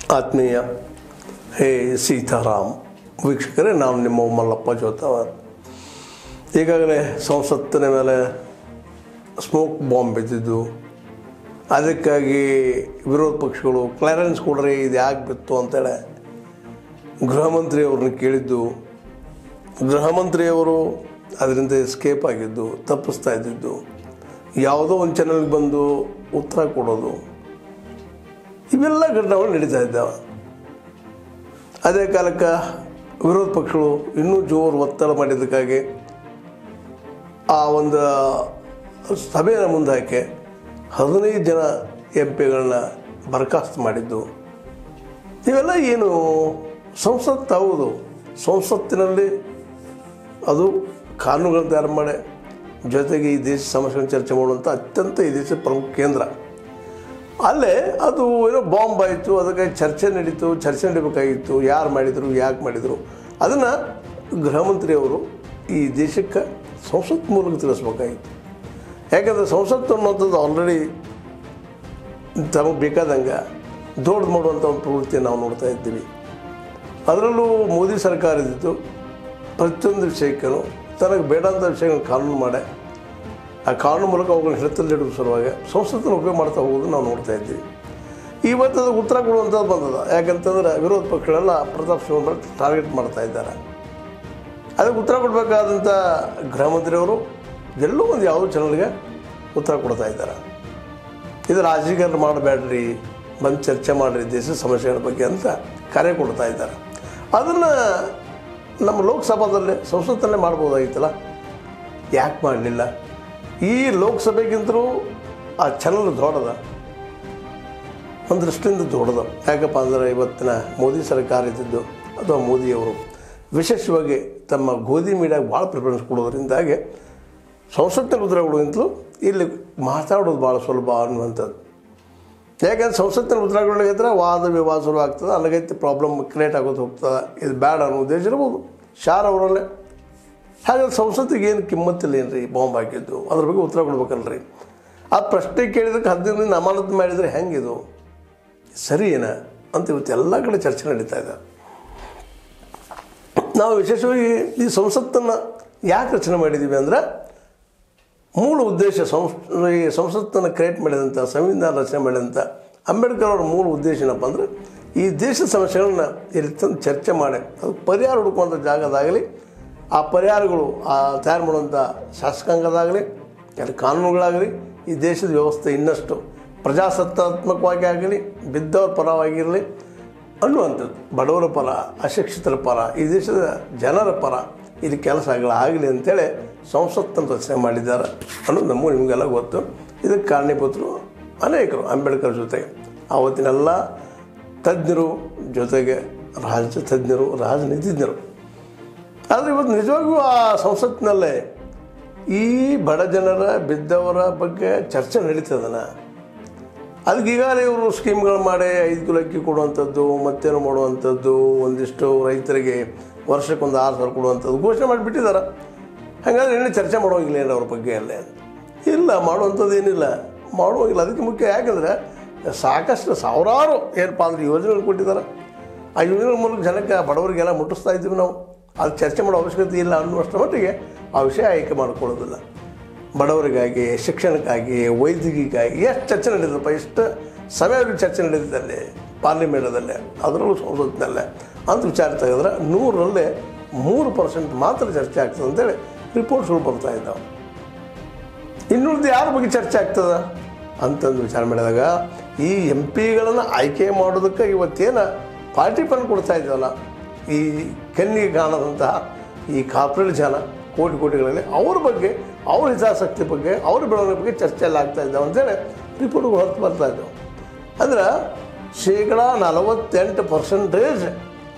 ಆತ್ಮೀಯ ಹೇ ಸೀತಾರಾಮ್ ವೀಕ್ಷಕರೇ ನಾನು ನಿಮ್ಮ ಮಲ್ಲಪ್ಪ ಜೋತಾವರ್ ಈಗಾಗಲೇ ಸಂಸತ್ತಿನ ಮೇಲೆ ಸ್ಮೋಕ್ ಬಾಂಬ್ ಬಿದ್ದಿದ್ದು ಅದಕ್ಕಾಗಿ ವಿರೋಧ ಪಕ್ಷಗಳು ಕ್ಲಾರೆನ್ಸ್ ಕೊಡ್ರಿ ಇದು ಯಾಕೆ ಬಿತ್ತು ಅಂತೇಳಿ ಗೃಹ ಮಂತ್ರಿ ಅವ್ರನ್ನ ಕೇಳಿದ್ದು ಗೃಹ ಮಂತ್ರಿಯವರು ಅದರಿಂದ ಎಸ್ಕೇಪ್ ಆಗಿದ್ದು ತಪ್ಪಿಸ್ತಾ ಇದ್ದಿದ್ದು ಯಾವುದೋ ಒಂದು ಚಾನಲ್ಗೆ ಬಂದು ಉತ್ತರ ಕೊಡೋದು ಇವೆಲ್ಲ ಘಟನೆಗಳು ನಡೀತಾ ಇದ್ದಾವೆ ಅದೇ ಕಾಲಕ್ಕೆ ವಿರೋಧ ಪಕ್ಷಗಳು ಇನ್ನೂ ಜೋರು ಒತ್ತಡ ಮಾಡಿದ್ದಕ್ಕಾಗಿ ಆ ಒಂದು ಸಭೆಯ ಮುಂದಾಕೆ ಹದಿನೈದು ಜನ ಎಂ ಪಿಗಳನ್ನ ಬರಖಾಸ್ತು ಮಾಡಿದ್ದು ಇವೆಲ್ಲ ಏನು ಸಂಸತ್ತು ಹೌದು ಸಂಸತ್ತಿನಲ್ಲಿ ಅದು ಕಾನೂನುಗಳನ್ನು ತಯಾರು ಮಾಡಿ ಜೊತೆಗೆ ಈ ದೇಶ ಸಮಸ್ಯೆಗಳನ್ನು ಚರ್ಚೆ ಮಾಡುವಂಥ ಅತ್ಯಂತ ಈ ದೇಶದ ಪ್ರಮುಖ ಕೇಂದ್ರ ಅಲ್ಲೇ ಅದು ಏನೋ ಬಾಂಬ್ ಆಯಿತು ಅದಕ್ಕೆ ಚರ್ಚೆ ನಡೀತು ಚರ್ಚೆ ನಡೀಬೇಕಾಗಿತ್ತು ಯಾರು ಮಾಡಿದರು ಯಾಕೆ ಮಾಡಿದರು ಅದನ್ನು ಗೃಹ ಮಂತ್ರಿಯವರು ಈ ದೇಶಕ್ಕೆ ಸಂಸತ್ ಮೂಲಕ ತಿಳಿಸ್ಬೇಕಾಗಿತ್ತು ಯಾಕಂದರೆ ಸಂಸತ್ತು ಅನ್ನೋಂಥದ್ದು ಆಲ್ರೆಡಿ ತಮಗೆ ಬೇಕಾದಂಗೆ ದೊಡ್ಡದು ಮಾಡುವಂಥ ಒಂದು ಪ್ರವೃತ್ತಿ ನಾವು ನೋಡ್ತಾ ಇದ್ದೀವಿ ಅದರಲ್ಲೂ ಮೋದಿ ಸರ್ಕಾರ ಇದ್ದಿದ್ದು ಪ್ರತಿಯೊಂದು ವಿಷಯಕ್ಕೂ ತನಗೆ ಬೇಡಾದ ವಿಷಯಗಳನ್ನ ಕಾನೂನು ಮಾಡಿ ಆ ಕಾನೂನು ಮೂಲಕ ಅವುಗಳನ್ನ ಹಿಡಿತಲ್ಲಿಡುವ ಸಲುವಾಗಿ ಸಂಸತ್ತನ್ನು ಉಪಯೋಗ ಮಾಡ್ತಾ ಹೋಗೋದು ನಾವು ನೋಡ್ತಾ ಇದ್ದೀವಿ ಇವತ್ತು ಅದು ಉತ್ತರ ಕೊಡುವಂಥದ್ದು ಬಂದದ ಯಾಕಂತಂದ್ರೆ ವಿರೋಧ ಪಕ್ಷಗಳೆಲ್ಲ ಪ್ರತಾಪ್ ಶಿವನ್ ಟಾರ್ಗೆಟ್ ಮಾಡ್ತಾ ಇದ್ದಾರೆ ಅದಕ್ಕೆ ಉತ್ತರ ಕೊಡಬೇಕಾದಂಥ ಗೃಹ ಮಂತ್ರಿಯವರು ಎಲ್ಲೋ ಒಂದು ಯಾವುದೋ ಚಾನಲ್ಗೆ ಉತ್ತರ ಕೊಡ್ತಾ ಇದ್ದಾರೆ ಇದು ರಾಜಕೀಕರಣ ಮಾಡಬೇಡ್ರಿ ಬಂದು ಚರ್ಚೆ ಮಾಡಿರಿ ದೇಶದ ಸಮಸ್ಯೆಗಳ ಬಗ್ಗೆ ಅಂತ ಕರೆ ಕೊಡ್ತಾ ಇದ್ದಾರೆ ಅದನ್ನು ನಮ್ಮ ಲೋಕಸಭಾದಲ್ಲಿ ಸಂಸತ್ತಲ್ಲೇ ಮಾಡ್ಬೋದಾಗಿತ್ತಲ್ಲ ಯಾಕೆ ಮಾಡಲಿಲ್ಲ ಈ ಲೋಕಸಭೆಗಿಂತಲೂ ಆ ಚಾನಲ್ ದೊಡ್ಡದ ಒಂದು ದೃಷ್ಟಿಯಿಂದ ದೊಡ್ಡದು ಯಾಕಪ್ಪ ಅಂದ್ರೆ ಇವತ್ತಿನ ಮೋದಿ ಸರ್ಕಾರ ಇದ್ದಿದ್ದು ಅಥವಾ ಮೋದಿಯವರು ವಿಶೇಷವಾಗಿ ತಮ್ಮ ಗೋಧಿ ಮೀಡಿಯಾಗೆ ಭಾಳ ಪ್ರಿಫರೆನ್ಸ್ ಕೊಡೋದ್ರಿಂದಾಗಿ ಸಂಸತ್ತಿನ ಉತ್ತರ ಕೊಡೋದಿಂತಲೂ ಇಲ್ಲಿ ಮಾತಾಡೋದು ಭಾಳ ಸುಲಭ ಅನ್ನುವಂಥದ್ದು ಯಾಕಂದ್ರೆ ಸಂಸತ್ತಿನ ಉತ್ತರ ಕೊಡಲಿಕ್ಕೆ ವಾದ ವಿವಾದ ಶುರು ಆಗ್ತದೆ ಅಲ್ಲಿಗೈತಿ ಪ್ರಾಬ್ಲಮ್ ಕ್ರಿಯೇಟ್ ಆಗೋದು ಹೋಗ್ತದೆ ಇದು ಬ್ಯಾಡ ಅನ್ನೋ ಉದ್ದೇಶ ಇರ್ಬೋದು ಶಾರ್ ಅವರಲ್ಲೇ ಹಾಗಾದ್ರೆ ಸಂಸತ್ತಿಗೆ ಏನು ಕಿಮ್ಮತ್ತಿಲ್ಲ ಏನು ರೀ ಬಾಂಬ್ ಹಾಕಿದ್ದು ಅದ್ರ ಬಗ್ಗೆ ಉತ್ತರ ಕೊಡ್ಬೇಕಲ್ರಿ ಆ ಪ್ರಶ್ನೆ ಕೇಳಿದಕ್ಕೆ ಹದಿನೈದು ದಿನ ಅಮಾನತು ಮಾಡಿದರೆ ಹೆಂಗಿದು ಸರಿ ಏನ ಅಂತ ಇವತ್ತು ಎಲ್ಲ ಕಡೆ ಚರ್ಚೆ ನಡೀತಾ ಇದೆ ನಾವು ವಿಶೇಷವಾಗಿ ಈ ಸಂಸತ್ತನ್ನು ಯಾಕೆ ರಚನೆ ಮಾಡಿದ್ದೀವಿ ಅಂದರೆ ಮೂಲ ಉದ್ದೇಶ ಸಂಸ್ ಈ ಸಂಸತ್ತನ್ನು ಕ್ರಿಯೇಟ್ ಮಾಡಿದಂಥ ಸಂವಿಧಾನ ರಚನೆ ಮಾಡಿದಂಥ ಅಂಬೇಡ್ಕರ್ ಅವರ ಮೂಲ ಉದ್ದೇಶ ಏನಪ್ಪ ಅಂದರೆ ಈ ದೇಶದ ಸಮಸ್ಯೆಗಳನ್ನ ಇಲ್ಲಿ ತಂದು ಚರ್ಚೆ ಮಾಡಿ ಅದು ಪರಿಹಾರ ಹುಡುಕುವಂಥ ಜಾಗದಾಗಲಿ ಆ ಪರಿಹಾರಗಳು ಆ ತಯಾರು ಮಾಡುವಂಥ ಶಾಸಕಾಂಗದಾಗಲಿ ಅಲ್ಲಿ ಕಾನೂನುಗಳಾಗಲಿ ಈ ದೇಶದ ವ್ಯವಸ್ಥೆ ಇನ್ನಷ್ಟು ಪ್ರಜಾಸತ್ತಾತ್ಮಕವಾಗಿ ಆಗಲಿ ಬಿದ್ದವರ ಪರವಾಗಿರಲಿ ಅನ್ನುವಂಥದ್ದು ಬಡವರ ಪರ ಅಶಿಕ್ಷಿತರ ಪರ ಈ ದೇಶದ ಜನರ ಪರ ಇಲ್ಲಿ ಕೆಲಸಗಳಾಗಲಿ ಅಂತೇಳಿ ಸಂಸತ್ತನ್ನು ರಚನೆ ಮಾಡಿದ್ದಾರೆ ಅನ್ನೋದು ನಮಗೂ ನಿಮಗೆಲ್ಲ ಗೊತ್ತು ಇದಕ್ಕೆ ಕಾರಣೀಭೂತರು ಅನೇಕರು ಅಂಬೇಡ್ಕರ್ ಜೊತೆಗೆ ಆವತ್ತಿನೆಲ್ಲ ತಜ್ಞರು ಜೊತೆಗೆ ರಾಜ ತಜ್ಞರು ರಾಜನೀತಿಜ್ಞರು ಆದರೆ ಇವತ್ತು ನಿಜವಾಗಿಯೂ ಆ ಸಂಸತ್ತಿನಲ್ಲೇ ಈ ಬಡ ಜನರ ಬಿದ್ದವರ ಬಗ್ಗೆ ಚರ್ಚೆ ನಡೀತದನ ಅದಕ್ಕೆ ಈಗಾಗಲೇ ಇವರು ಸ್ಕೀಮ್ಗಳು ಮಾಡಿ ಐದು ಕಿಲೋ ಅಕ್ಕಿ ಕೊಡುವಂಥದ್ದು ಮತ್ತೇನು ಮಾಡುವಂಥದ್ದು ಒಂದಿಷ್ಟು ರೈತರಿಗೆ ವರ್ಷಕ್ಕೊಂದು ಆರು ಸಾವಿರ ಕೊಡುವಂಥದ್ದು ಘೋಷಣೆ ಮಾಡಿಬಿಟ್ಟಿದ್ದಾರೆ ಹಾಗಾದ್ರೆ ಇನ್ನೂ ಚರ್ಚೆ ಮಾಡೋಂಗಿಲ್ಲ ಏನು ಅವ್ರ ಬಗ್ಗೆ ಅಲ್ಲೇ ಇಲ್ಲ ಮಾಡುವಂಥದ್ದು ಏನಿಲ್ಲ ಮಾಡುವಂಗಿಲ್ಲ ಅದಕ್ಕೆ ಮುಖ್ಯ ಯಾಕಂದರೆ ಸಾಕಷ್ಟು ಸಾವಿರಾರು ಏನಪ್ಪ ಅಂದ್ರೆ ಯೋಜನೆಗಳು ಕೊಟ್ಟಿದ್ದಾರೆ ಆ ಯೋಜನೆಗಳ ಮೂಲಕ ಜನಕ್ಕೆ ಬಡವರಿಗೆಲ್ಲ ಮುಟ್ಟಿಸ್ತಾ ಇದ್ದೀವಿ ನಾವು ಅದು ಚರ್ಚೆ ಮಾಡೋ ಅವಶ್ಯಕತೆ ಇಲ್ಲ ಅನ್ನುವಷ್ಟರ ಮಟ್ಟಿಗೆ ಆ ವಿಷಯ ಆಯ್ಕೆ ಮಾಡ್ಕೊಳ್ಳೋದಿಲ್ಲ ಬಡವರಿಗಾಗಿ ಶಿಕ್ಷಣಕ್ಕಾಗಿ ವೈದ್ಯಕೀಯಗಾಗಿ ಎಷ್ಟು ಚರ್ಚೆ ನಡೀತದಪ್ಪ ಎಷ್ಟು ಸಮಯವಾಗಿ ಚರ್ಚೆ ನಡೀತದಲ್ಲಿ ಪಾರ್ಲಿಮೆಂಟದಲ್ಲೇ ಅದರಲ್ಲೂ ಸಂಸತ್ತಿನಲ್ಲೇ ಅಂತ ವಿಚಾರ ತೆಗೆದ್ರೆ ನೂರರಲ್ಲೇ ಮೂರು ಪರ್ಸೆಂಟ್ ಮಾತ್ರ ಚರ್ಚೆ ಆಗ್ತದೆ ಅಂತೇಳಿ ರಿಪೋರ್ಟ್ಸ್ಗಳು ಬರ್ತಾ ಇದ್ದಾವೆ ಇನ್ನುಳಿದ ಯಾರ ಬಗ್ಗೆ ಚರ್ಚೆ ಆಗ್ತದ ಅಂತಂದು ವಿಚಾರ ಮಾಡಿದಾಗ ಈ ಎಂ ಪಿಗಳನ್ನು ಆಯ್ಕೆ ಮಾಡೋದಕ್ಕೆ ಇವತ್ತೇನು ಪಾರ್ಟಿ ಫಂಡ್ ಕೊಡ್ತಾ ಇದ್ದಾವಲ್ಲ ಈ ಕಣ್ಣಿಗೆ ಕಾಣದಂತಹ ಈ ಕಾರ್ಪೊರೇಟ್ ಜನ ಕೋಟಿ ಕೋಟಿಗಳಲ್ಲಿ ಅವ್ರ ಬಗ್ಗೆ ಅವ್ರ ಹಿತಾಸಕ್ತಿ ಬಗ್ಗೆ ಅವ್ರ ಬೆಳವಣಿಗೆ ಬಗ್ಗೆ ಚರ್ಚೆ ಎಲ್ಲ ಆಗ್ತಾ ಇದ್ದಾವೆ ಅಂತೇಳಿ ರಿಪೋರ್ಟ್ಗಳು ಹೊರತು ಬರ್ತಾ ಇದ್ದಾವೆ ಅಂದ್ರೆ ಶೇಕಡ ನಲವತ್ತೆಂಟು ಪರ್ಸೆಂಟೇಜ್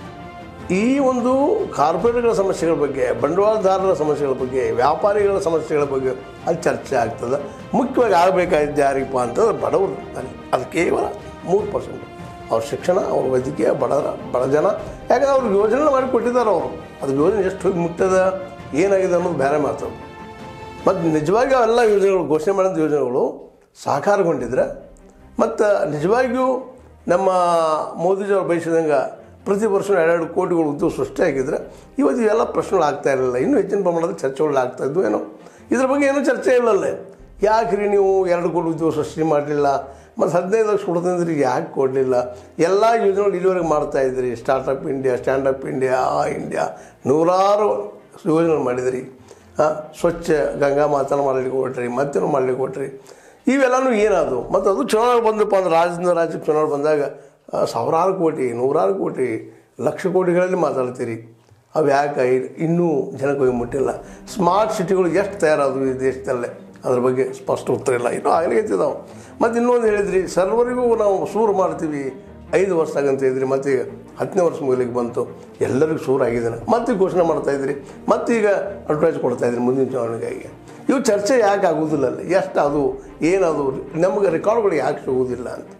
ಈ ಒಂದು ಕಾರ್ಪೊರೇಟ್ಗಳ ಸಮಸ್ಯೆಗಳ ಬಗ್ಗೆ ಬಂಡವಾಳದಾರರ ಸಮಸ್ಯೆಗಳ ಬಗ್ಗೆ ವ್ಯಾಪಾರಿಗಳ ಸಮಸ್ಯೆಗಳ ಬಗ್ಗೆ ಅಲ್ಲಿ ಚರ್ಚೆ ಆಗ್ತದೆ ಮುಖ್ಯವಾಗಿ ಆಗಬೇಕಾಗಿದ್ದು ಯಾರಿಗಪ್ಪ ಅಂತಂದ್ರೆ ಬಡವರು ಅಲ್ಲಿ ಅದು ಕೇವಲ ಮೂರು ಪರ್ಸೆಂಟ್ ಅವ್ರ ಶಿಕ್ಷಣ ಅವ್ರ ವೈದ್ಯಕೀಯ ಬಡವರ ಬಡ ಜನ ಯಾಕಂದ್ರೆ ಅವ್ರಿಗೆ ಯೋಜನೆ ಮಾಡಿ ಕೊಟ್ಟಿದ್ದಾರೆ ಅವರು ಅದು ಯೋಜನೆ ಎಷ್ಟು ಹೋಗಿ ಮುಟ್ತದ ಏನಾಗಿದೆ ಅನ್ನೋದು ಬೇರೆ ಮಾತು ಮತ್ತು ನಿಜವಾಗಿ ಅವೆಲ್ಲ ಯೋಜನೆಗಳು ಘೋಷಣೆ ಮಾಡಿದ ಯೋಜನೆಗಳು ಸಾಕಾರಗೊಂಡಿದ್ರೆ ಮತ್ತು ನಿಜವಾಗಿಯೂ ನಮ್ಮ ಮೋದಿಜಿಯವ್ರು ಬಯಸಿದಂಗೆ ಪ್ರತಿ ವರ್ಷ ಎರಡೆರಡು ಕೋಟಿಗಳು ಉದ್ಯೋಗ ಸೃಷ್ಟಿಯಾಗಿದ್ರೆ ಇವತ್ತು ಇವೆಲ್ಲ ಪ್ರಶ್ನೆಗಳು ಆಗ್ತಾ ಇರಲಿಲ್ಲ ಇನ್ನೂ ಹೆಚ್ಚಿನ ಪ್ರಮಾಣದ ಚರ್ಚೆಗಳು ಆಗ್ತಾ ಇದ್ವು ಏನೋ ಇದ್ರ ಬಗ್ಗೆ ಏನೂ ಚರ್ಚೆ ಇಲ್ಲಲ್ಲೇ ಯಾಕೆ ರೀ ನೀವು ಎರಡು ಕೋಟಿ ಉದ್ಯೋಗ ಸೃಷ್ಟಿ ಮಾಡಲಿಲ್ಲ ಮತ್ತು ಹದಿನೈದು ಲಕ್ಷ ಕೊಡ್ತಂದ್ರೆ ಯಾಕೆ ಕೊಡಲಿಲ್ಲ ಎಲ್ಲ ಯೋಜನೆಗಳು ಇಲ್ಲಿವರೆಗೆ ಮಾಡ್ತಾ ಇದ್ರಿ ಸ್ಟಾರ್ಟಪ್ ಇಂಡಿಯಾ ಸ್ಟ್ಯಾಂಡಪ್ ಇಂಡಿಯಾ ಆ ಇಂಡಿಯಾ ನೂರಾರು ಯೋಜನೆಗಳು ಮಾಡಿದ್ರಿ ಹಾಂ ಸ್ವಚ್ಛ ಗಂಗಾ ಮಾತನ ಮಾಡ್ಲಿಕ್ಕೆ ಕೊಟ್ರಿ ಮತ್ತೇನು ಮಾಡ್ಲಿಕ್ಕೆ ಕೊಟ್ರಿ ಇವೆಲ್ಲನೂ ಏನಾದವು ಮತ್ತು ಅದು ಚುನಾವಣೆ ಬಂದಪ್ಪ ಅಂದ್ರೆ ರಾಜ್ಯದಿಂದ ರಾಜ್ಯಕ್ಕೆ ಚುನಾವಣೆ ಬಂದಾಗ ಆ, ಸಾವಿರಾರು ಕೋಟಿ ನೂರಾರು ಕೋಟಿ ಲಕ್ಷ ಕೋಟಿಗಳಲ್ಲಿ ಮಾತಾಡ್ತೀರಿ ಅವು ಯಾಕೆ ಇ- ಇನ್ನೂ ಜನಕ್ಕೆ ಹೋಗಿ ಮುಟ್ಟಿಲ್ಲ ಸ್ಮಾರ್ಟ್ ಸಿಟಿಗಳು ಎಷ್ಟು ತಯಾರಾದವು ಈ ದೇಶದಲ್ಲೇ ಅದ್ರ ಬಗ್ಗೆ ಸ್ಪಷ್ಟ ಉತ್ತರ ಇಲ್ಲ ಇನ್ನೂ ಆಗ್ಲಿಕ್ಕಿದ್ದಾವೆ ಮತ್ತು ಇನ್ನೊಂದು ಹೇಳಿದ್ರಿ ಸರ್ವರಿಗೂ ನಾವು ಸೂರು ಮಾಡ್ತೀವಿ ಐದು ವರ್ಷ ಆಗಂತ ಹೇಳಿದ್ರಿ ಮತ್ತೆ ಈಗ ಹತ್ತನೇ ವರ್ಷ ಮುಗಿಲಿಕ್ಕೆ ಬಂತು ಎಲ್ಲರಿಗೂ ಸೂರು ಆಗಿದ್ದಾನೆ ಮತ್ತೆ ಘೋಷಣೆ ಮಾಡ್ತಾ ಇದ್ರಿ ಮತ್ತೀಗ ಅಡ್ವರ್ಟೈಸ್ ಕೊಡ್ತಾ ಇದ್ರಿ ಮುಂದಿನ ಚುನಾವಣೆಗಾಗಿ ಇವು ಚರ್ಚೆ ಯಾಕೆ ಆಗೋದಿಲ್ಲ ಅಲ್ಲಿ ಎಷ್ಟು ಅದು ಏನದು ನಮಗೆ ರೆಕಾರ್ಡ್ಗಳು ಯಾಕೆ ಸಿಗುವುದಿಲ್ಲ ಅಂತ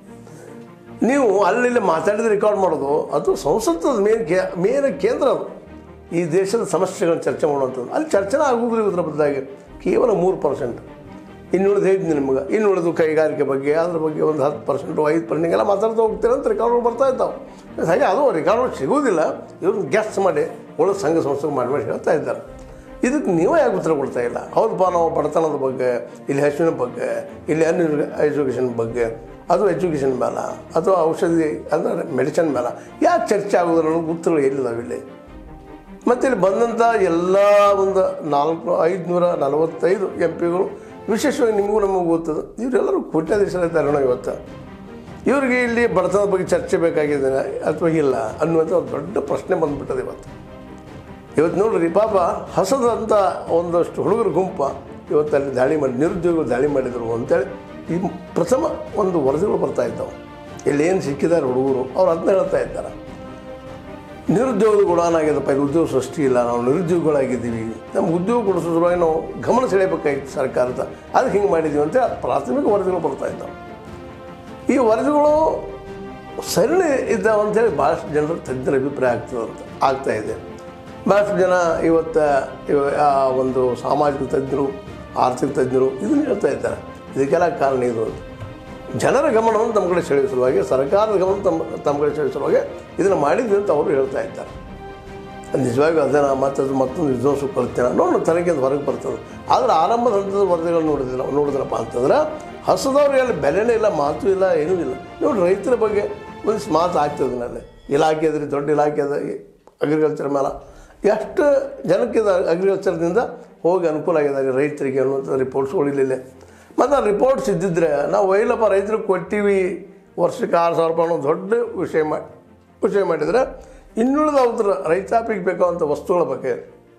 ನೀವು ಅಲ್ಲಿ ಮಾತಾಡಿದ ರೆಕಾರ್ಡ್ ಮಾಡೋದು ಅದು ಸಂಸತ್ತದ ಮೇನ್ ಕೇ ಮೇನ್ ಕೇಂದ್ರ ಅದು ಈ ದೇಶದ ಸಮಸ್ಯೆಗಳನ್ನ ಚರ್ಚೆ ಮಾಡುವಂಥದ್ದು ಅಲ್ಲಿ ಚರ್ಚೆನ ಆಗುವುದಿಲ್ಲ ಇದ್ರ ಬದಲಾಗಿ ಕೇವಲ ಮೂರು ಪರ್ಸೆಂಟ್ ಇನ್ನುಳಿದು ಹೇಳಿದ್ನಿ ನಿಮ್ಗೆ ಇನ್ನುಳಿದು ಕೈಗಾರಿಕೆ ಬಗ್ಗೆ ಅದ್ರ ಬಗ್ಗೆ ಒಂದು ಹತ್ತು ಪರ್ಸೆಂಟು ಐದು ಪರ್ಸೆಂಟ್ ಎಲ್ಲ ಮಾತಾಡ್ತಾ ಹೋಗ್ತೀರ ಅಂತ ರೆಕಾರ್ಡ್ಗಳು ಬರ್ತಾ ಇದ್ದಾವೆ ಹಾಗೆ ಅದು ರೆಕಾರ್ಡ್ಗಳು ಸಿಗೋದಿಲ್ಲ ಇವ್ರನ್ನ ಗೆಸ್ಟ್ ಮಾಡಿ ಒಳ್ಳೆ ಸಂಘ ಸಂಸ್ಥೆ ಮಾಡಿ ಮಾಡಿ ಹೇಳ್ತಾ ಇದ್ದಾರೆ ಇದಕ್ಕೆ ನೀವೇ ಯಾಕೆ ಉತ್ತರ ಕೊಡ್ತಾ ಇಲ್ಲ ಹೌದಪ್ಪ ನಾವು ಬಡತನದ ಬಗ್ಗೆ ಇಲ್ಲಿ ಹಸುವಿನ ಬಗ್ಗೆ ಇಲ್ಲಿ ಅನ್ ಎಜುಕೇಷನ್ ಬಗ್ಗೆ ಅದು ಎಜುಕೇಷನ್ ಮೇಲೆ ಅಥವಾ ಔಷಧಿ ಅಂದರೆ ಮೆಡಿಸಿನ್ ಮೇಲೆ ಯಾಕೆ ಚರ್ಚೆ ಆಗೋದಿಲ್ಲ ಅನ್ನೋದು ಉತ್ತರಗಳು ಎಲ್ಲಿದ್ದಾವೆ ಇಲ್ಲಿ ಮತ್ತು ಇಲ್ಲಿ ಬಂದಂಥ ಎಲ್ಲ ಒಂದು ನಾಲ್ಕು ಐದುನೂರ ನಲವತ್ತೈದು ಎಂ ಪಿಗಳು ವಿಶೇಷವಾಗಿ ನಿಮಗೂ ನಮಗೂ ಗೊತ್ತದ ಇವರೆಲ್ಲರೂ ಕೋಟ್ಯಾಧೀಶರಿದ್ದಾರೆ ಇವತ್ತು ಇವರಿಗೆ ಇಲ್ಲಿ ಬಡತನದ ಬಗ್ಗೆ ಚರ್ಚೆ ಬೇಕಾಗಿದೆ ಅಥವಾ ಇಲ್ಲ ಅನ್ನುವಂಥ ಒಂದು ದೊಡ್ಡ ಪ್ರಶ್ನೆ ಬಂದ್ಬಿಟ್ಟದೆ ಇವತ್ತು ಇವತ್ತು ನೋಡ್ರಿ ಪಾಪ ಹಸದಂಥ ಒಂದಷ್ಟು ಹುಡುಗರ ಗುಂಪ ಇವತ್ತು ಅಲ್ಲಿ ದಾಳಿ ಮಾಡಿ ನಿರುದ್ಯೋಗಿಗಳು ದಾಳಿ ಮಾಡಿದರು ಅಂತೇಳಿ ಈ ಪ್ರಥಮ ಒಂದು ವರದಿಗಳು ಬರ್ತಾ ಇದ್ದಾವೆ ಇಲ್ಲಿ ಏನು ಸಿಕ್ಕಿದ್ದಾರೆ ಹುಡುಗರು ಅವ್ರು ಅದನ್ನ ಹೇಳ್ತಾ ಇದ್ದಾರೆ ನಿರುದ್ಯೋಗದ ಗುಣಾನಾಗ್ಯದಪ್ಪ ಇದು ಉದ್ಯೋಗ ಸೃಷ್ಟಿ ಇಲ್ಲ ನಾವು ನಿರುದ್ಯೋಗಿಗಳಾಗಿದ್ದೀವಿ ನಮ್ಗೆ ಉದ್ಯೋಗ ಕೊಡಿಸೋ ಸಲುವಾಗಿ ನಾವು ಗಮನ ಸೆಳೆಯಬೇಕಾಗಿತ್ತು ಸರ್ಕಾರದ ಅದಕ್ಕೆ ಹಿಂಗೆ ಮಾಡಿದ್ದೀವಿ ಅಂತ ಪ್ರಾಥಮಿಕ ವರದಿಗಳು ಬರ್ತಾ ಇದ್ದಾವೆ ಈ ವರದಿಗಳು ಸರಣಿ ಇದ್ದಾವೆ ಅಂತೇಳಿ ಭಾಳಷ್ಟು ಜನರ ತಜ್ಞರ ಅಭಿಪ್ರಾಯ ಆಗ್ತದೆ ಅಂತ ಆಗ್ತಾ ಇದೆ ಭಾಳಷ್ಟು ಜನ ಇವತ್ತು ಇವ- ಆ ಒಂದು ಸಾಮಾಜಿಕ ತಜ್ಞರು ಆರ್ಥಿಕ ತಜ್ಞರು ಇದನ್ನು ಹೇಳ್ತಾ ಇದ್ದಾರೆ ಇದಕ್ಕೆಲ್ಲ ಕಾರಣ ಇದು ಅಂತ ಜನರ ಗಮನವನ್ನು ತಮ್ಮ ಕಡೆ ಸೆಳೆಯುವ ಸಲುವಾಗಿ ಸರ್ಕಾರದ ಗಮನ ತಮ್ಮ ತಮ್ಮ ಕಡೆ ಸೆಳೆಯುವ ಸಲುವಾಗಿ ಇದನ್ನು ಮಾಡಿದ್ವಿ ಅಂತ ಅವರು ಹೇಳ್ತಾ ಇದ್ದಾರೆ ನಿಜವಾಗಿ ಅದನ್ನು ಮತ್ತು ಅದು ಮತ್ತೊಂದು ವಿಧ್ವಂಸ ಕೊಡ್ತೇನೆ ನೋಡೋಣ ತನಗೆ ಅದು ಹೊರಗೆ ಬರ್ತದೆ ಆದರೆ ಆರಂಭದ ಹಂತದ ವರದಿಗಳು ನೋಡಿದಿಲ್ಲ ನೋಡಿದ್ರಪ್ಪ ಅಂತಂದ್ರೆ ಹಸದವ್ರಿಗೆ ಅಲ್ಲಿ ಬೆಲೆನೇ ಇಲ್ಲ ಮಾತು ಇಲ್ಲ ಏನೂ ಇಲ್ಲ ನೋಡಿ ರೈತರ ಬಗ್ಗೆ ಒಂದಿಷ್ಟು ಮಾತು ಆಗ್ತದೆ ನಲ್ಲಿ ಇಲಾಖೆ ಅದ್ರಿ ದೊಡ್ಡ ಇಲಾಖೆ ಅದ ಅಗ್ರಿಕಲ್ಚರ್ ಮೇಲೆ ಎಷ್ಟು ಜನಕ್ಕೆ ಇದು ಅಗ್ರಿಕಲ್ಚರ್ದಿಂದ ಹೋಗಿ ಅನುಕೂಲ ಆಗಿದೆ ರೈತರಿಗೆ ಅನ್ನುವಂಥ ರಿಪೋರ್ಟ್ಸ್ಗಳು ಇಲ್ಲಿಲ್ಲ ಮತ್ತು ಆ ರಿಪೋರ್ಟ್ಸ್ ಇದ್ದಿದ್ರೆ ನಾವು ಒಯ್ಲಪ್ಪ ರೈತರಿಗೆ ಕೊಟ್ಟಿವಿ ವರ್ಷಕ್ಕೆ ಆರು ಸಾವಿರ ರೂಪಾಯಿ ಅನ್ನೋ ದೊಡ್ಡ ವಿಷಯ ಮಾಡಿ ವಿಷಯ ಮಾಡಿದರೆ ಇನ್ನುಳಿದ ಅವ್ರ ರೈತಾಪಿಗೆ ಬೇಕಾದಂಥ ವಸ್ತುಗಳ ಬಗ್ಗೆ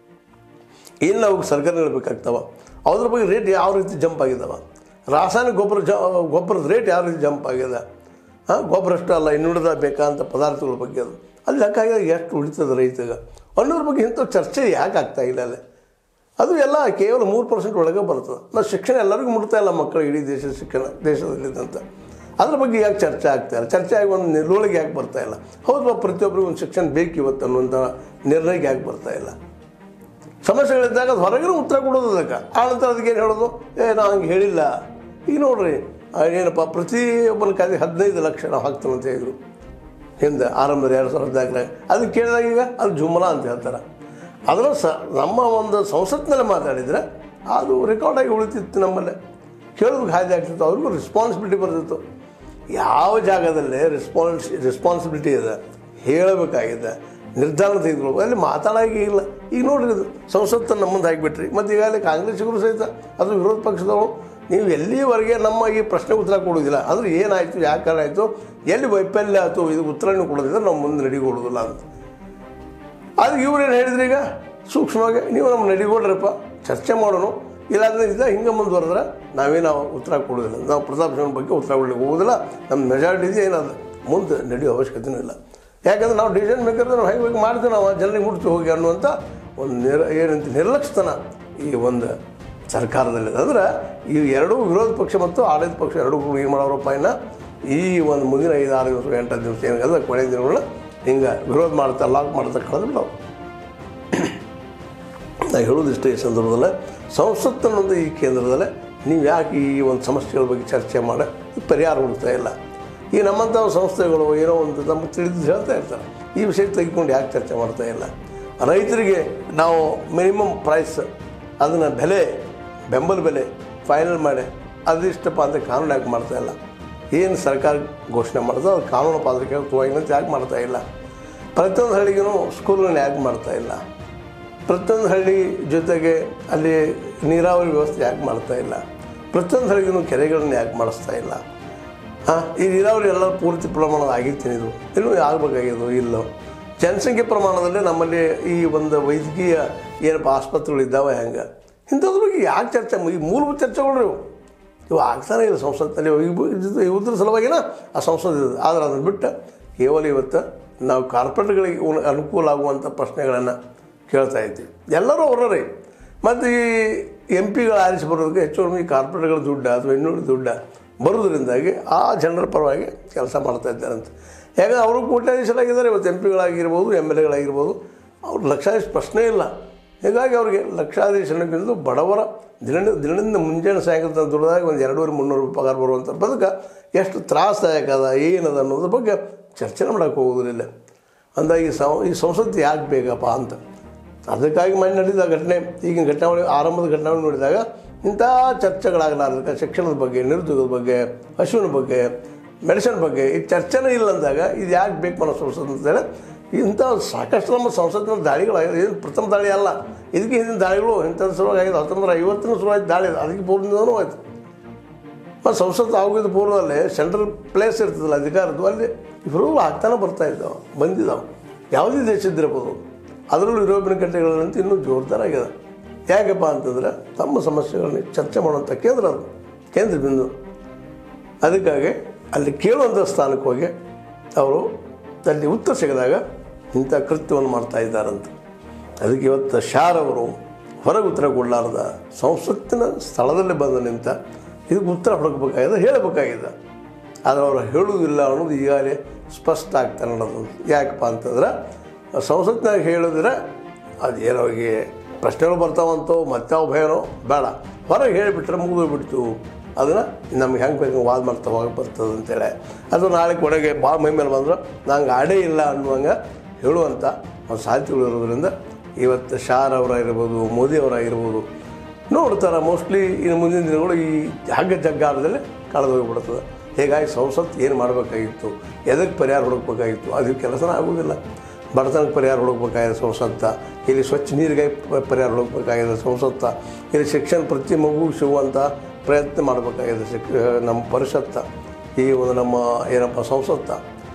ಏನು ಅವ್ರಿಗೆ ಸರ್ಕಾರ ನೀಡಬೇಕಾಗ್ತವ ಅದ್ರ ಬಗ್ಗೆ ರೇಟ್ ಯಾವ ರೀತಿ ಜಂಪ್ ಆಗಿದಾವ ರಾಸಾಯನಿಕ ಗೊಬ್ಬರ ಜ ಗೊಬ್ಬರದ ರೇಟ್ ಯಾವ ರೀತಿ ಜಂಪ್ ಆಗಿದೆ ಹಾಂ ಗೊಬ್ಬರ ಅಷ್ಟೇ ಅಲ್ಲ ಇನ್ನುಳಿದ ಬೇಕಾದಂಥ ಪದಾರ್ಥಗಳ ಬಗ್ಗೆ ಅದು ಅಲ್ಲಿ ಲೆಕ್ಕಾಗಿ ಎಷ್ಟು ಉಳಿತದೆ ರೈತಗೆ ಅನ್ನೋದ್ರ ಬಗ್ಗೆ ಇಂಥ ಚರ್ಚೆ ಯಾಕೆ ಆಗ್ತಾ ಇಲ್ಲ ಅಲ್ಲಿ ಅದು ಎಲ್ಲ ಕೇವಲ ಮೂರು ಪರ್ಸೆಂಟ್ ಒಳಗೆ ಬರ್ತದೆ ನಾವು ಶಿಕ್ಷಣ ಎಲ್ಲರಿಗೂ ಮುಟ್ತಾ ಇಲ್ಲ ಮಕ್ಕಳು ಇಡೀ ದೇಶದ ಶಿಕ್ಷಣ ದೇಶದಲ್ಲಿದ್ದಂಥ ಅದ್ರ ಬಗ್ಗೆ ಯಾಕೆ ಚರ್ಚೆ ಆಗ್ತಾ ಇಲ್ಲ ಚರ್ಚೆ ಆಗಿ ಒಂದು ನಿಲುವಳಿಗೆ ಯಾಕೆ ಬರ್ತಾ ಇಲ್ಲ ಹೌದು ಪ್ರತಿಯೊಬ್ಬರಿಗೂ ಒಂದು ಶಿಕ್ಷಣ ಬೇಕು ಇವತ್ತು ಅನ್ನುವಂಥ ನಿರ್ಣಯಕ್ಕೆ ಯಾಕೆ ಬರ್ತಾ ಇಲ್ಲ ಸಮಸ್ಯೆಗಳಿದ್ದಾಗ ಅದು ಹೊರಗಿನ ಉತ್ತರ ಕೊಡೋದು ಅದಕ್ಕೆ ಆ ನಂತರ ಅದಕ್ಕೆ ಏನು ಹೇಳೋದು ಏ ನಾವು ಹಂಗೆ ಹೇಳಿಲ್ಲ ಈಗ ನೋಡ್ರಿ ಆ ಏನಪ್ಪ ಪ್ರತಿಯೊಬ್ಬನ ಖಾತೆ ಹದಿನೈದು ಲಕ್ಷ ನಾವು ಹಾಕ್ತೇವೆ ಅಂತ ಹೇಳಿದ್ರು ಹಿಂದೆ ಆರಂಭದ ಎರಡು ಸಾವಿರದ ಹದಿನಾಲ್ಕರಾಗ ಅದಕ್ಕೆ ಕೇಳಿದಾಗ ಈಗ ಅದು ಜುಮ್ಲಾ ಅಂತ ಹೇಳ್ತಾರೆ ಅದನ್ನು ಸ ನಮ್ಮ ಒಂದು ಸಂಸತ್ನಲ್ಲಿ ಮಾತಾಡಿದರೆ ಅದು ರೆಕಾರ್ಡಾಗಿ ಉಳಿತಿತ್ತು ನಮ್ಮಲ್ಲೇ ಕೇಳೋದಕ್ಕೆ ಹಾದಿ ಆಗ್ತಿತ್ತು ಅವ್ರಿಗೂ ರೆಸ್ಪಾನ್ಸಿಬಿಲಿಟಿ ಬರ್ತಿತ್ತು ಯಾವ ಜಾಗದಲ್ಲಿ ರೆಸ್ಪಾನ್ಸ್ ರೆಸ್ಪಾನ್ಸಿಬಿಲಿಟಿ ಇದೆ ಹೇಳಬೇಕಾಗಿದೆ ನಿರ್ಧಾರ ತೆಗೆದುಕೊಳ್ಳಬೇಕು ಅಲ್ಲಿ ಮಾತಾಡೋಕೆ ಇಲ್ಲ ಈಗ ನೋಡ್ರಿ ಇದು ಸಂಸತ್ತನ್ನು ನಮ್ಮ ಮುಂದೆ ಹಾಕಿಬಿಟ್ರಿ ಮತ್ತು ಈಗಾಗಲೇ ಕಾಂಗ್ರೆಸ್ಸಿಗರು ಸಹಿತ ಅದು ವಿರೋಧ ಪಕ್ಷದವರು ನೀವು ಎಲ್ಲಿವರೆಗೆ ನಮ್ಮ ಈ ಪ್ರಶ್ನೆ ಉತ್ತರ ಕೊಡೋದಿಲ್ಲ ಅಂದರೆ ಏನಾಯಿತು ಯಾಕೆ ಕಾರಣ ಆಯಿತು ಎಲ್ಲಿ ವೈಫಲ್ಯ ಆಯಿತು ಇದು ಉತ್ತರವನ್ನು ಕೊಡೋದಿದ್ರೆ ನಾವು ಮುಂದೆ ನಡಿಗೊಡೋದಿಲ್ಲ ಅಂತ ಅದಕ್ಕೆ ಇವ್ರೇನು ಹೇಳಿದ್ರಿ ಈಗ ಸೂಕ್ಷ್ಮವಾಗಿ ನೀವು ನಮ್ಮ ನಡಿಗೊಡ್ರಪ್ಪ ಚರ್ಚೆ ಮಾಡೋಣ ಇಲ್ಲಾಂದ್ರೆ ಇಲ್ಲ ಹಿಂಗೆ ಮುಂದುವರೆದ್ರೆ ನಾವೇನು ಉತ್ತರ ಕೊಡೋದಿಲ್ಲ ನಾವು ಪ್ರತಾಪ್ ಸಿಂಹನ ಬಗ್ಗೆ ಉತ್ತರ ಕೊಡ್ಲಿಕ್ಕೆ ಹೋಗೋದಿಲ್ಲ ನಮ್ಮ ಮೆಜಾರಿಟಿ ಇದೆ ಏನಾದ್ರು ಮುಂದೆ ನಡೆಯೋ ಅವಶ್ಯಕತೆಯೂ ಇಲ್ಲ ಯಾಕಂದ್ರೆ ನಾವು ಡಿಸಿಷನ್ ಮೇಕರ್ ನಾವು ಹೇಗೆ ಹೇಗೆ ಮಾಡ್ತೀವಿ ನಾವು ಜನರಿಗೆ ಮುಟ್ತೀವಿ ಹೋಗಿ ಅನ್ನುವಂಥ ಒಂದು ನಿರ ಏನಂತ ನಿರ್ಲಕ್ಷ್ಯತನ ಈ ಒಂದು ಸರ್ಕಾರದಲ್ಲಿದೆ ಅಂದ್ರೆ ಈ ಎರಡೂ ವಿರೋಧ ಪಕ್ಷ ಮತ್ತು ಆಡಳಿತ ಪಕ್ಷ ಎರಡೂ ಏನು ಮಾಡೋರಪ್ಪ ಇನ್ನು ಈ ಒಂದು ಮುಂದಿನ ಐದು ಆರು ದಿವಸ ಎಂಟು ದಿವಸ ಏನಾಗಲ್ಲ ಕೊನೆಯ ದಿನಗಳನ್ನ ಹಿಂಗೆ ವಿರೋಧ ಮಾಡ್ತಾ ಲಾಕ್ ಮಾಡ್ತಾ ಕಳೆದು ಬಿಡವು ನಾ ಹೇಳೋದಿಷ್ಟೇ ಈ ಸಂದರ್ಭದಲ್ಲಿ ಸಂಸತ್ ಅನ್ನೋದು ಈ ಕೇಂದ್ರದಲ್ಲೇ ನೀವು ಯಾಕೆ ಈ ಒಂದು ಸಮಸ್ಯೆಗಳ ಬಗ್ಗೆ ಚರ್ಚೆ ಮಾಡಿ ಪರಿಹಾರ ಹುಡುಕ್ತಾ ಇಲ್ಲ ಈ ನಮ್ಮಂಥ ಸಂಸ್ಥೆಗಳು ಏನೋ ಒಂದು ನಮಗೆ ತಿಳಿದು ಹೇಳ್ತಾ ಇರ್ತಾರೆ ಈ ವಿಷಯ ತೆಗೆದುಕೊಂಡು ಯಾಕೆ ಚರ್ಚೆ ಮಾಡ್ತಾ ಇಲ್ಲ ರೈತರಿಗೆ ನಾವು ಮಿನಿಮಮ್ ಪ್ರೈಸ್ ಅದನ್ನು ಬೆಲೆ ಬೆಂಬಲ ಬೆಲೆ ಫೈನಲ್ ಮಾಡಿ ಅದಿಷ್ಟಪ್ಪ ಅಂತ ಕಾನೂನು ಯಾಕೆ ಮಾಡ್ತಾ ಇಲ್ಲ ಏನು ಸರ್ಕಾರ ಘೋಷಣೆ ಮಾಡ್ತೋ ಅದು ಕಾನೂನು ಪಾತ್ರಕ್ಕೆ ಹೋಗಿನಂತ ಯಾಕೆ ಮಾಡ್ತಾ ಇಲ್ಲ ಪ್ರತಿಯೊಂದು ಹಳ್ಳಿಗೂ ಸ್ಕೂಲ್ಗಳನ್ನ ಯಾಕೆ ಮಾಡ್ತಾ ಇಲ್ಲ ಪ್ರತಿಯೊಂದು ಹಳ್ಳಿ ಜೊತೆಗೆ ಅಲ್ಲಿ ನೀರಾವರಿ ವ್ಯವಸ್ಥೆ ಯಾಕೆ ಮಾಡ್ತಾ ಇಲ್ಲ ಪ್ರತಿಯೊಂದು ಹಳ್ಳಿಗೂ ಕೆರೆಗಳನ್ನ ಯಾಕೆ ಮಾಡಿಸ್ತಾ ಇಲ್ಲ ಹಾಂ ಈ ನೀರಾವರಿ ಎಲ್ಲ ಪೂರ್ತಿ ಪ್ರಮಾಣದ ಆಗಿರ್ತೀನಿ ಇದು ಇನ್ನೂ ಆಗಬೇಕಾಗಿದ್ದು ಇಲ್ಲೋ ಜನಸಂಖ್ಯೆ ಪ್ರಮಾಣದಲ್ಲಿ ನಮ್ಮಲ್ಲಿ ಈ ಒಂದು ವೈದ್ಯಕೀಯ ಏನಪ್ಪ ಆಸ್ಪತ್ರೆಗಳು ಇದ್ದಾವೆ ಹೆಂಗೆ ಇಂಥದ್ರ ಬಗ್ಗೆ ಯಾಕೆ ಚರ್ಚೆ ಈ ಮೂಲಭೂತ ಚರ್ಚೆಗಳು ಇವು ಇವು ಆಗ್ತಾನೆ ಇಲ್ಲ ಸಂಸತ್ನಲ್ಲಿ ಇವು ಇದ್ರ ಸಲುವಾಗಿನ ಆ ಸಂಸತ್ ಇದೆ ಆದರೆ ಅದನ್ನು ಬಿಟ್ಟು ಕೇವಲ ಇವತ್ತು ನಾವು ಕಾರ್ಪೊರೇಟ್ಗಳಿಗೆ ಉನ್- ಅನುಕೂಲ ಆಗುವಂಥ ಪ್ರಶ್ನೆಗಳನ್ನು ಕೇಳ್ತಾ ಇದ್ದೀವಿ ಎಲ್ಲರೂ ಅವರೇ ಮತ್ತು ಈ ಎಂ ಪಿಗಳು ಆರಿಸಿ ಬರೋದಕ್ಕೆ ಹೆಚ್ಚು ಕಡಿಮೆ ಈ ಕಾರ್ಪೊರೇಟ್ಗಳ ದುಡ್ಡು ಅಥವಾ ಇನ್ನೂರು ದುಡ್ಡು ಬರೋದ್ರಿಂದಾಗಿ ಆ ಜನರ ಪರವಾಗಿ ಕೆಲಸ ಮಾಡ್ತಾ ಇದ್ದಾರಂತೆ ಯಾಕಂದ್ರೆ ಅವರು ಕೋಟ್ಯಾಧೀಶರಾಗಿದ್ದಾರೆ ಇವತ್ತು ಎಂ ಪಿಗಳಾಗಿರ್ಬೋದು ಎಮ್ ಎಲ್ ಎಗಳಾಗಿರ್ಬೋದು ಅವ್ರು ಲಕ್ಷಾಧೀಶ ಪ್ರಶ್ನೆ ಇಲ್ಲ ಹೀಗಾಗಿ ಅವರಿಗೆ ಲಕ್ಷಾಧೀಶನಕ್ಕಿಂತ ಬಡವರ ದಿನ ದಿನದಿಂದ ಮುಂಜಾನೆ ಸಾಯಂಕಾಲ ತನಕ ದುಡಿದಾಗ ಒಂದು ಎರಡೂವರೆ ಮುನ್ನೂರು ರೂಪಾಯಿ ಪಗಾರ ಬರುವಂಥ ಬದುಕ ಎಷ್ಟು ತ್ರಾಸದಾಯಕ ಅದ ಏನದ ಅನ್ನೋದ್ರ ಬಗ್ಗೆ ಚರ್ಚೆ ಮಾಡೋಕ್ಕೆ ಹೋಗೋದಿಲ್ಲ ಅಂದಾಗ ಈ ಸಂ ಈ ಸಂಸತ್ತು ಯಾಕೆ ಬೇಕಪ್ಪ ಅಂತ ಅದಕ್ಕಾಗಿ ಮನೆ ನಡೆದ ಘಟನೆ ಈಗಿನ ಘಟನಾವಳಿ ಆರಂಭದ ಘಟನಾವಳಿ ನೋಡಿದಾಗ ಇಂಥ ಚರ್ಚೆಗಳಾಗಲಾರ್ದಕ್ಕೆ ಶಿಕ್ಷಣದ ಬಗ್ಗೆ ನಿರುದ್ಯೋಗದ ಬಗ್ಗೆ ಹಸುವಿನ ಬಗ್ಗೆ ಮೆಡಿಸಿನ್ ಬಗ್ಗೆ ಈ ಚರ್ಚೆನೇ ಇಲ್ಲ ಅಂದಾಗ ಇದು ಯಾಕೆ ಬೇಕು ಮನೋ ಸಂಸತ್ ಅಂತೇಳಿ ಇಂಥ ಸಾಕಷ್ಟು ನಮ್ಮ ಸಂಸತ್ತಿನ ದಾಳಿಗಳಾಗಿದೆ ಇದು ಪ್ರಥಮ ದಾಳಿ ಅಲ್ಲ ಇದಕ್ಕೆ ಹಿಂದಿನ ದಾಳಿಗಳು ಇಂಥದ್ದು ಶುರುವಾಗಿ ಆಗಿದೆ ಹತ್ತೊಂಬತ್ತು ಐವತ್ತನೇ ಶುರುವಾಯ್ತು ದಾಳಿ ಅದು. ಅದಕ್ಕೆ ಪೂರ್ವದಿಂದನೂ ಆಯ್ತು ಮತ್ತು ಸಂಸತ್ತು ಆಗೋದು ಪೂರ್ವದಲ್ಲೇ ಸೆಂಟ್ರಲ್ ಪ್ಲೇಸ್ ಇರ್ತದಲ್ಲ ಅಧಿಕಾರದ್ದು ಅಲ್ಲಿ ವಿರೋಧಗಳು ಆಗ್ತಾನೆ ಬರ್ತಾ ಇದ್ದಾವೆ ಬಂದಿದ್ದಾವೆ ಯಾವುದೇ ದೇಶದ್ದಿರಬಹುದು ಅದರಲ್ಲೂ ಯುರೋಪಿನ ಕಂಟ್ರಿಗಳಂತೂ ಇನ್ನೂ ಜೋರ್ದಾರ್ ಆಗ್ಯದ ಯಾಕಪ್ಪ ಅಂತಂದ್ರೆ ತಮ್ಮ ಸಮಸ್ಯೆಗಳನ್ನ ಚರ್ಚೆ ಮಾಡುವಂಥ ಕೇಂದ್ರ ಅದು ಕೇಂದ್ರ ಬಿಂದು ಅದಕ್ಕಾಗಿ ಅಲ್ಲಿ ಕೇಳುವಂಥ ಸ್ಥಾನಕ್ಕೆ ಹೋಗಿ ಅವರು ಅಲ್ಲಿ ಉತ್ತರ ಸಿಗದಾಗ ಇಂಥ ಕೃತ್ಯವನ್ನು ಮಾಡ್ತಾ ಇದ್ದಾರಂತ ಅದಕ್ಕೆ ಇವತ್ತು ಶಾರ್ ಅವರು ಹೊರಗೆ ಉತ್ತರ ಕೊಡಲಾರ್ದ ಸಂಸತ್ತಿನ ಸ್ಥಳದಲ್ಲಿ ಬಂದು ನಿಂತ ಇದಕ್ಕೆ ಉತ್ತರ ಹುಡುಕಬೇಕಾಗಿದೆ ಹೇಳಬೇಕಾಗಿದೆ ಆದರೆ ಅವರು ಹೇಳುವುದಿಲ್ಲ ಅನ್ನೋದು ಈಗಾಗಲೇ ಸ್ಪಷ್ಟ ಆಗ್ತಾ ನಡೆದು ಯಾಕಪ್ಪ ಅಂತಂದ್ರೆ ಸಂಸತ್ನಾಗ ಹೇಳಿದ್ರೆ ಅದು ಏನೋ ಅವ್ರಿಗೆ ಪ್ರಶ್ನೆಗಳು ಬರ್ತಾವಂತೋ ಮತ್ತಾವ ಭಯನೋ ಬೇಡ ಹೊರಗೆ ಹೇಳಿಬಿಟ್ರೆ ಮುಗಿದೋಗ್ಬಿಡ್ತು ಅದನ್ನು ನಮ್ಗೆ ಹೆಂಗೆ ಬೇಕು ವಾದ ಮಾಡ್ತಾ ಹೋಗಿ ಬರ್ತದೆ ಅಂತೇಳಿ ಅದು ನಾಳೆ ಕೊನೆಗೆ ಭಾಳ ಮೈ ಮೇಲೆ ಬಂದ್ರೆ ನಂಗೆ ಆಡೇ ಇಲ್ಲ ಅನ್ನುವಂಗೆ ಹೇಳುವಂಥ ಒಂದು ಸಾಧ್ಯತೆಗಳು ಇರೋದ್ರಿಂದ ಇವತ್ತು ಶಾರ್ ಅವರಾಗಿರ್ಬೋದು ಮೋದಿ ಅವರಾಗಿರ್ಬೋದು ನೋಡ್ತಾರೆ ಮೋಸ್ಟ್ಲಿ ಇನ್ನು ಮುಂದಿನ ದಿನಗಳು ಈ ಹಗ್ಗ ಜಗ್ಗಾರದಲ್ಲಿ ಕಳೆದು ಹೋಗಿಬಿಡ್ತದೆ ಹೀಗಾಗಿ ಸಂಸತ್ ಏನು ಮಾಡಬೇಕಾಗಿತ್ತು ಎದಕ್ಕೆ ಪರಿಹಾರ ಹುಡುಕ್ಬೇಕಾಗಿತ್ತು ಅದು ಕೆಲಸನ ಆಗೋದಿಲ್ಲ ಬಡತನಕ್ಕೆ ಪರಿಹಾರ ಹುಡುಕ್ಬೇಕಾಗಿದೆ ಸಂಸತ್ತ ಇಲ್ಲಿ ಸ್ವಚ್ಛ ನೀರಿಗೆ ಪ- ಪರಿಹಾರ ಹುಡುಕ್ಬೇಕಾಗಿದೆ ಸಂಸತ್ತ ಇಲ್ಲಿ ಶಿಕ್ಷಣ ಪ್ರತಿ ಮಗು ಸಿಗುವಂಥ ಪ್ರಯತ್ನ ಮಾಡಬೇಕಾಗಿದೆ ಶಿಕ್ ನಮ್ಮ ಪರಿಷತ್ತ ಈ ಒಂದು ನಮ್ಮ ಏನಪ್ಪ ಸಂಸತ್ತ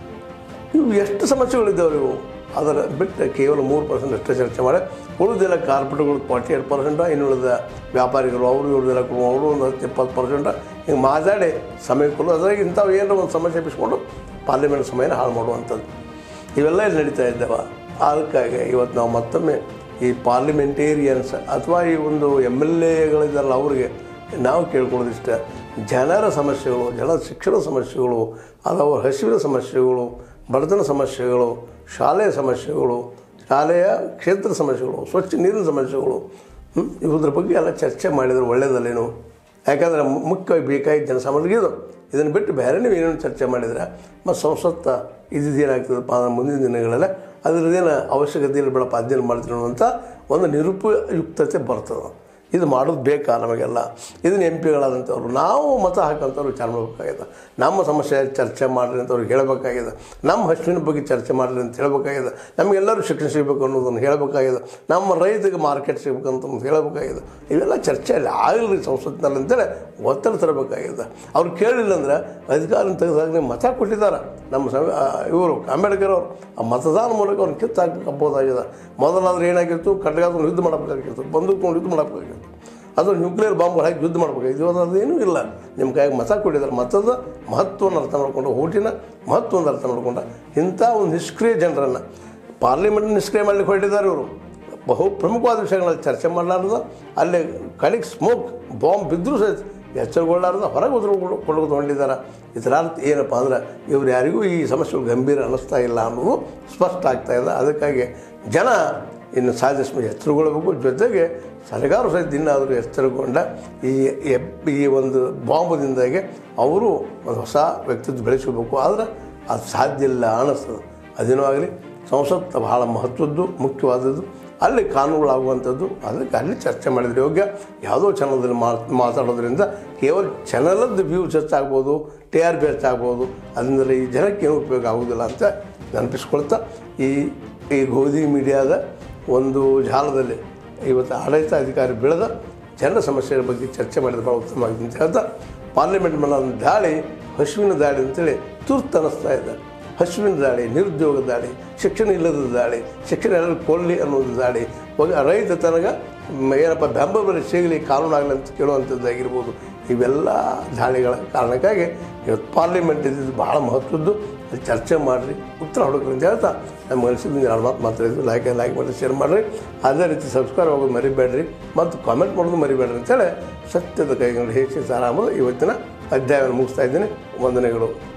ಇವು ಎಷ್ಟು ಸಮಸ್ಯೆಗಳಿದ್ದಾವೆ ಇವು ಅದರ ಬಿಟ್ಟು ಕೇವಲ ಮೂರು ಪರ್ಸೆಂಟ್ ಅಷ್ಟೇ ಚರ್ಚೆ ಮಾಡಿ ಉಳಿದೆಲ್ಲ ಕಾರ್ಪೊರೇಟ್ಗಳು ಫಾರ್ಟಿ ಏಟ್ ಪರ್ಸೆಂಟ ಇನ್ನುಳಿದ ವ್ಯಾಪಾರಿಗಳು ಅವರು ಇವ್ರದ್ದೆಲ್ಲ ಕೊಡು- ಅವರು ಒಂದು ಹತ್ತು ಇಪ್ಪತ್ತು ಪರ್ಸೆಂಟ ಹಿಂಗೆ ಮಾತಾಡಿ ಸಮಯ ಕೊಡು ಅದ್ರಾಗ ಇಂಥವು ಏನಾರ ಒಂದು ಸಮಸ್ಯೆ ಬಿಸ್ಕೊಂಡು ಪಾರ್ಲಿಮೆಂಟ್ ಸಮಯನ ಹಾಳು ಮಾಡುವಂಥದ್ದು ಇವೆಲ್ಲ ಇಲ್ಲಿ ನಡೀತಾ ಇದ್ದಾವೆ ಅದಕ್ಕಾಗಿ ಇವತ್ತು ನಾವು ಮತ್ತೊಮ್ಮೆ ಈ ಪಾರ್ಲಿಮೆಂಟೇರಿಯನ್ಸ್ ಅಥವಾ ಈ ಒಂದು ಎಮ್ ಎಲ್ ಎಗಳಿದ್ದಾರಲ್ಲ ಅವ್ರಿಗೆ ನಾವು ಕೇಳ್ಕೊಳ್ಳೋದಿಷ್ಟ ಜನರ ಸಮಸ್ಯೆಗಳು ಜನರ ಶಿಕ್ಷಣ ಸಮಸ್ಯೆಗಳು ಅಥವಾ ಹಸಿವಿನ ಸಮಸ್ಯೆಗಳು ಬಡತನ ಸಮಸ್ಯೆಗಳು ಶಾಲೆಯ ಸಮಸ್ಯೆಗಳು ಶಾಲೆಯ ಕ್ಷೇತ್ರ ಸಮಸ್ಯೆಗಳು ಸ್ವಚ್ಛ ನೀರಿನ ಸಮಸ್ಯೆಗಳು ಹ್ಮ್, ಇವುದ್ರ ಬಗ್ಗೆ ಎಲ್ಲ ಚರ್ಚೆ ಮಾಡಿದ್ರೆ ಒಳ್ಳೆಯದಲ್ಲೇನು ಯಾಕಂದ್ರೆ ಮು- ಮುಖ್ಯವಾಗಿ ಬೇಕಾಗಿ ಜನಸಾಮಾನ್ಯರಿಗೆ ಇದು ಇದನ್ನು ಬಿಟ್ಟು ಬೇರೆ ನೀವು ಏನೇನು ಚರ್ಚೆ ಮಾಡಿದರೆ ಮತ್ತು ಸಂಸತ್ತ ಇದೇನಾಗ್ತದಪ್ಪ ಅಂದ್ರೆ ಮುಂದಿನ ದಿನಗಳಲ್ಲಿ ಅದರದ್ದೇನು ಅವಶ್ಯಕತೆ ಇಲ್ಲ ಬಿಡಪ್ಪ ಅಧ್ಯಯನ ಮಾಡ್ತೀನಿ ಅನ್ನುವಂಥ ಒಂದು ನಿರುಪಯುಕ್ತತೆ ಬರ್ತದೆ ಇದು ಮಾಡೋದು ಬೇಕಾ ನಮಗೆಲ್ಲ ಇದನ್ನು ಎಂ ಪಿಗಳಾದಂಥವ್ರು ನಾವು ಮತ ಹಾಕಂಥವ್ರು ವಿಚಾರ ಮಾಡಬೇಕಾಗಿದೆ ನಮ್ಮ ಸಮಸ್ಯೆ ಚರ್ಚೆ ಮಾಡಿರಿ ಅಂತ ಅವ್ರಿಗೆ ಹೇಳಬೇಕಾಗಿದೆ ನಮ್ಮ ಹಸುವಿನ ಬಗ್ಗೆ ಚರ್ಚೆ ಮಾಡಿರಿ ಅಂತ ಹೇಳಬೇಕಾಗಿದೆ ನಮಗೆಲ್ಲರೂ ಶಿಕ್ಷಣ ಸಿಗಬೇಕು ಅನ್ನೋದನ್ನು ಹೇಳಬೇಕಾಗಿದೆ ನಮ್ಮ ರೈತರಿಗೆ ಮಾರ್ಕೆಟ್ ಸಿಗಬೇಕು ಅಂತ ಒಂದು ಹೇಳಬೇಕಾಗಿದೆ ಇವೆಲ್ಲ ಚರ್ಚೆ ಅಲ್ಲಿ ಆಗಲಿ ಸಂಸತ್ತಿನಲ್ಲಿ ಅಂತೇಳಿ ಒತ್ತಡ ತರಬೇಕಾಗಿದೆ ಅವ್ರು ಕೇಳಿಲ್ಲ ಅಂದ್ರೆ ಅಧಿಕಾರ ತೆಗೆದಾಗ ನೀವು ಮತ ಕೊಟ್ಟಿದ್ದಾರೆ ನಮ್ಮ ಸಂ ಇವರು ಅಂಬೇಡ್ಕರ್ ಅವರು ಆ ಮತದಾನ ಮೂಲಕ ಅವ್ರನ್ನ ಕಿತ್ತಾಕಬಹುದಾಗಿದೆ ಮೊದಲಾದ್ರೆ ಏನಾಗಿತ್ತು ಖಡ್ಗಾದ್ರು ಯುದ್ಧ ಮಾಡಬೇಕಾಗಿತ್ತು ಬಂದೂಕು ಕೊಂಡು ಯುದ್ಧ ಮಾಡಬೇಕಾಗಿತ್ತು ಅದು ನ್ಯೂಕ್ಲಿಯರ್ ಬಾಂಬ್ಗಳು ಹಾಕಿ ಯುದ್ಧ ಮಾಡಬೇಕಾಗಿತ್ತು ಇವಾಗ ಅದೇನೂ ಇಲ್ಲ ನಿಮ್ಮ ಕೈಯಾಗ ಮತ ಕೊಟ್ಟಿದ್ದಾರೆ ಮತದ ಮಹತ್ವವನ್ನು ಅರ್ಥ ಮಾಡಿಕೊಂಡು ಓಟಿನ ಮಹತ್ವವನ್ನು ಅರ್ಥ ಮಾಡಿಕೊಂಡ ಇಂಥ ಒಂದು ನಿಷ್ಕ್ರಿಯ ಜನರನ್ನು ಪಾರ್ಲಿಮೆಂಟ್ ನಿಷ್ಕ್ರಿಯ ಮಾಡಲಿಕ್ಕೆ ಹೊರಟಿದ್ದಾರೆ ಇವರು ಬಹು ಪ್ರಮುಖವಾದ ವಿಷಯಗಳಲ್ಲಿ ಚರ್ಚೆ ಮಾಡಲಾರ್ದು ಅಲ್ಲಿ ಕಡೆಗೆ ಸ್ಮೋಕ್ ಬಾಂಬ್ ಬಿದ್ದರೂ ಸಹಿತ ಎಚ್ಚರಗೊಳ್ಳಾರ್ದು ಹೊರಗೆ ಉದುರು ಕೊಳ್ಳೋದು ತೊಗೊಂಡಿದ್ದಾರೆ ಇದರ ಅರ್ಥ ಏನಪ್ಪ ಅಂದ್ರೆ ಇವ್ರು ಯಾರಿಗೂ ಈ ಸಮಸ್ಯೆಗಳು ಗಂಭೀರ ಅನ್ನಿಸ್ತಾ ಇಲ್ಲ ಅನ್ನೋದು ಸ್ಪಷ್ಟ ಆಗ್ತಾ ಇದೆ ಅದಕ್ಕಾಗಿ ಜನ ಇನ್ನು ಸಾಧಿಸ ಎಚ್ಚರಗೊಳ್ಳಬೇಕು ಜೊತೆಗೆ ಸರ್ಕಾರ ಸಹಿತ ಇನ್ನಾದರೂ ಎಚ್ಚರಗೊಂಡ ಈ ಎಪ್- ಈ ಒಂದು ಬಾಂಬದಿಂದಾಗಿ ಅವರು ಒಂದು ಹೊಸ ವ್ಯಕ್ತಿತ್ವ ಬೆಳೆಸಬೇಕು ಆದರೆ ಅದು ಸಾಧ್ಯ ಇಲ್ಲ ಅನ್ನಿಸ್ತದೆ ಅದೇನೋ ಆಗಲಿ ಸಂಸತ್ ಬಹಳ ಮಹತ್ವದ್ದು ಮುಖ್ಯವಾದದ್ದು ಅಲ್ಲಿ ಕಾನೂನುಗಳಾಗುವಂಥದ್ದು ಅದಕ್ಕೆ ಅಲ್ಲಿ ಚರ್ಚೆ ಮಾಡಿದ್ರೆ ಯೋಗ್ಯ ಯಾವುದೋ ಚಾನಲ್ದಲ್ಲಿ ಮಾತ್ ಮಾತಾಡೋದ್ರಿಂದ ಕೇವಲ ಚಾನಲದ್ದು ವ್ಯೂ ಹೆಚ್ಚಾಗ್ಬೋದು ಟಿ ಆರ್ ಪಿ ಹೆಚ್ಚಾಗ್ಬೋದು ಅದರಿಂದ ಈ ಜನಕ್ಕೆ ಏನು ಉಪಯೋಗ ಆಗೋದಿಲ್ಲ ಅಂತ ನೆನಪಿಸ್ಕೊಳ್ತಾ ಈ ಈ ಗೋಧಿ ಮೀಡಿಯಾದ ಒಂದು ಜಾಲದಲ್ಲಿ ಇವತ್ತು ಆಡಳಿತಾಧಿಕಾರಿ ಬೆಳೆದ ಜನರ ಸಮಸ್ಯೆಗಳ ಬಗ್ಗೆ ಚರ್ಚೆ ಮಾಡಿದ್ರೆ ಭಾಳ ಉತ್ತಮವಾಗಿದೆ ಅಂತ ಹೇಳ್ತಾ ಪಾರ್ಲಿಮೆಂಟ್ ಮೇಲೆ ಒಂದು ದಾಳಿ ಹಸುವಿನ ದಾಳಿ ಅಂತೇಳಿ ತುರ್ತು ಅನ್ನಿಸ್ತಾ ಇದೆ ಹಸುವಿನ ದಾಳಿ ನಿರುದ್ಯೋಗ ದಾಳಿ ಶಿಕ್ಷಣ ಇಲ್ಲದ ದಾಳಿ ಶಿಕ್ಷಣ ಎಲ್ಲರೂ ಕೊಡಲಿ ಅನ್ನೋದು ದಾಳಿ ಹೋಗಿ ರೈತ ತನಗ ಮ್, ಏನಪ್ಪ ಬೆಂಬಲ ಬೆಲೆ ಸಿಗಲಿ ಕಾನೂನು ಆಗಲಿ ಅಂತ ಕೇಳುವಂಥದ್ದಾಗಿರ್ಬೋದು ಇವೆಲ್ಲ ದಾಳಿಗಳ ಕಾರಣಕ್ಕಾಗಿ ಇವತ್ತು ಪಾರ್ಲಿಮೆಂಟ್ ಇದ್ದಿದ್ದು ಭಾಳ ಮಹತ್ವದ್ದು ಅಲ್ಲಿ ಚರ್ಚೆ ಮಾಡಿರಿ ಉತ್ತರ ಹುಡುಕ್ರಿ ಅಂತ ಹೇಳ್ತಾ ನಮ್ಗೆ ಅನಿಸಿದ್ದು ಎರಡು ಮಾತು ಮಾತಾಡಿದ್ವಿ ಲೈಕ್ ಲೈಕ್ ಮಾಡಿ ಶೇರ್ ಮಾಡಿರಿ ಅದೇ ರೀತಿ ಸಬ್ಸ್ಕ್ರೈಬ್ ಆಗೋದು ಮರಿಬೇಡ್ರಿ ಮತ್ತು ಕಾಮೆಂಟ್ ಮಾಡೋದು ಮರಿಬೇಡ್ರಿ ಅಂತೇಳಿ ಸತ್ಯದ ಕೈಗೊಂಡು ಹೇಗೆ ಸೀತಾರಾಮದು ಇವತ್ತಿನ ಅಧ್ಯಾಯವನ್ನು ಮುಗಿಸ್ತಾ ಇದ್ದೀನಿ ವಂದನೆಗಳು